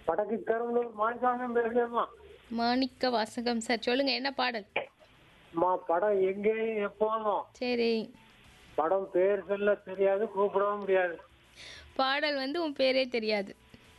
வடக்கு பெரம்பலூர் மாணிக்காசம் பேசுறேம்மா மாணிக்க வாசகம் சார் சொல்லுங்க என்ன பாடல் அம்மா படம் எங்கேயும் எப்போதும் சரி படம் பேர் சொல்ல தெரியாது கூப்பிடவும் முடியாது பாடல் வந்து உன் பேரே தெரியாது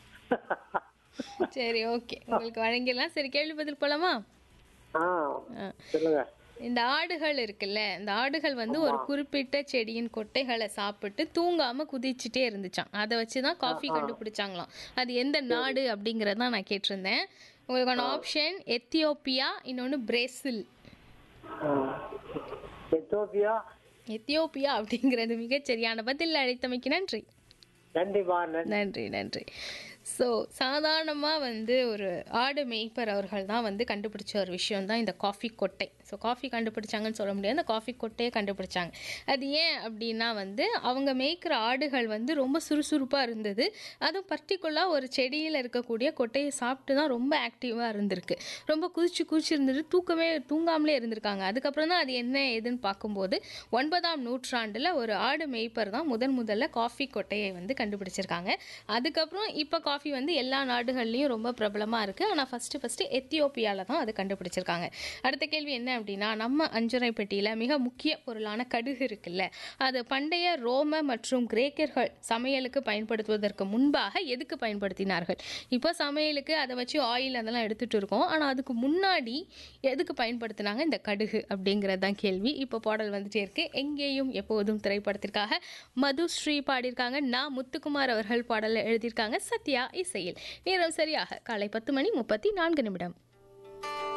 சரி ஓகே உங்களுக்கு வழங்கிடலாம் சரி கேள்வி பதில் போலாமா ஆ ஆ. சொல்லுங்க இந்த ஆடுகள் இருக்குல்ல இந்த ஆடுகள் வந்து ஒரு குறிப்பிட்ட செடியின் கொட்டைகளை சாப்பிட்டு தூங்காம குதிச்சுட்டே இருந்துச்சாம் அதை வச்சு தான் காஃபி கண்டுபிடிச்சாங்களாம் அது எந்த நாடு அப்படிங்கறத தான் நான் கேட்டிருந்தேன் உங்களுக்கான ஆப்ஷன் எத்தியோப்பியா இன்னொன்று பிரேசில் ஆ. எத்தோப்பியா எத்தியோப்பியா அப்படிங்கிறது மிகச் சரியான பதில் அழைத்தமைக்கு நன்றி நன்றிமா நன்றி நன்றி நன்றி ஸோ சாதாரணமாக வந்து ஒரு ஆடு மேய்ப்பர் அவர்கள் தான் வந்து கண்டுபிடிச்ச ஒரு விஷயம் தான் இந்த காஃபி கொட்டை ஸோ காஃபி கண்டுபிடிச்சாங்கன்னு சொல்ல முடியாது அந்த காஃபி கொட்டையை கண்டுபிடிச்சாங்க அது ஏன் அப்படின்னா வந்து அவங்க மேய்க்கிற ஆடுகள் வந்து ரொம்ப சுறுசுறுப்பாக இருந்தது அதுவும் பர்டிகுலராக ஒரு செடியில் இருக்கக்கூடிய கொட்டையை சாப்பிட்டு தான் ரொம்ப ஆக்டிவாக இருந்திருக்கு ரொம்ப குதிச்சு குதிச்சு இருந்துட்டு தூக்கமே தூங்காமலே இருந்திருக்காங்க அதுக்கப்புறம் தான் அது என்ன ஏதுன்னு பார்க்கும்போது ஒன்பதாம் நூற்றாண்டில் ஒரு ஆடு மேய்ப்பர் தான் முதன் முதல்ல காஃபி கொட்டையை வந்து கண்டுபிடிச்சிருக்காங்க அதுக்கப்புறம் இப்போ காஃபி வந்து எல்லா நாடுகள்லையும் ரொம்ப பிரபலமாக இருக்குது ஆனால் ஃபஸ்ட்டு ஃபஸ்ட்டு எத்தியோப்பியாவில் தான் அது கண்டுபிடிச்சிருக்காங்க அடுத்த கேள்வி என்ன அப்படின்னா நம்ம அஞ்சரை பெட்டியில் மிக முக்கிய பொருளான கடுகு இருக்குல்ல அது பண்டைய ரோம மற்றும் கிரேக்கர்கள் சமையலுக்கு பயன்படுத்துவதற்கு முன்பாக எதுக்கு பயன்படுத்தினார்கள் இப்போ சமையலுக்கு அதை வச்சு ஆயில் அதெல்லாம் எடுத்துகிட்டு இருக்கோம் ஆனால் அதுக்கு முன்னாடி எதுக்கு பயன்படுத்தினாங்க இந்த கடுகு அப்படிங்கிறது தான் கேள்வி இப்போ பாடல் வந்துட்டே இருக்கு எங்கேயும் எப்போதும் திரைப்படத்திற்காக மதுஸ்ரீ பாடியிருக்காங்க நான் முத்துக்குமார் அவர்கள் பாடலை எழுதியிருக்காங்க சத்யா இசையில் நேரம் சரியாக காலை பத்து மணி முப்பத்தி நான்கு நிமிடம்